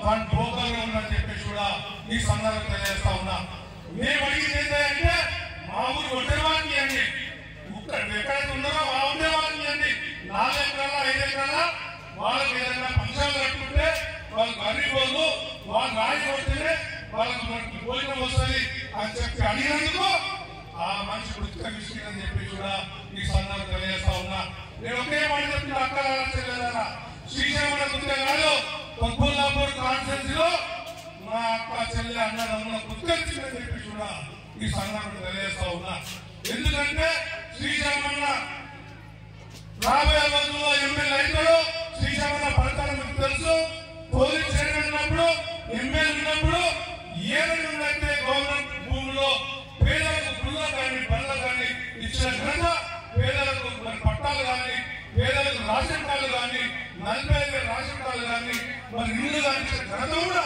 one భోగంలో ఉందని చెప్పేసి కూడా ఈ సందర్భంగా తెలియజేస్తా ఉన్నా మేము అడిగింది ఏంటంటే మా ఊరు ఒంటరి వాళ్ళకి ఇవ్వండి ఇక్కడ ఎక్కడైతే ఉన్నారో ఆ ఉండే వాళ్ళకి ఇవ్వండి నాలుగు ఎకరాల ఐదు ఎకరాల వాళ్ళకి ఏదైనా పంచాలు కట్టుకుంటే వాళ్ళు గరీబ్ వాళ్ళు వాళ్ళు రాయి కొడితేనే వాళ్ళకి మనకి భోజనం వస్తుంది అని చెప్పి అడిగినందుకు ఆ మనిషి వృత్తిగా విసిగిందని చెప్పి కూడా ఈ సందర్భంగా తెలియజేస్తా ఉన్నా నేను ఒకే మాట చెప్పిన అక్కడ చెల్లెదారా శ్రీశైలం గుర్తే కాదు కొబ్బుల్లాపూర్ కాన్ఫరెన్స్ లో మా అక్క చెల్లె అన్నదమ్ముల గుర్తించిందని చెప్పి కూడా ఈ సందర్భంగా తెలియజేస్తా ఉన్నా ఎందుకంటే శ్రీశైలం రాబోయే రోజుల్లో ఎమ్మెల్యే అవుతాడు శ్రీశైలం ఫలితాలు మీకు తెలుసు పోలీస్ స్టేషన్ ఉన్నప్పుడు ఎమ్మెల్యే ఉన్నప్పుడు ఏ అయితే గవర్నమెంట్ భూమిలో పేదలకు గుళ్ళ కానీ బల్ల కానీ ఇచ్చిన ఘనత పేదలకు మరి పట్టాలు కానీ పేదలకు రేషన్ కార్డులు కానీ నలభై ఐదు రేషన్ కార్డులు కానీ మరి ఇల్లు కానీ ఇచ్చిన ఘనత కూడా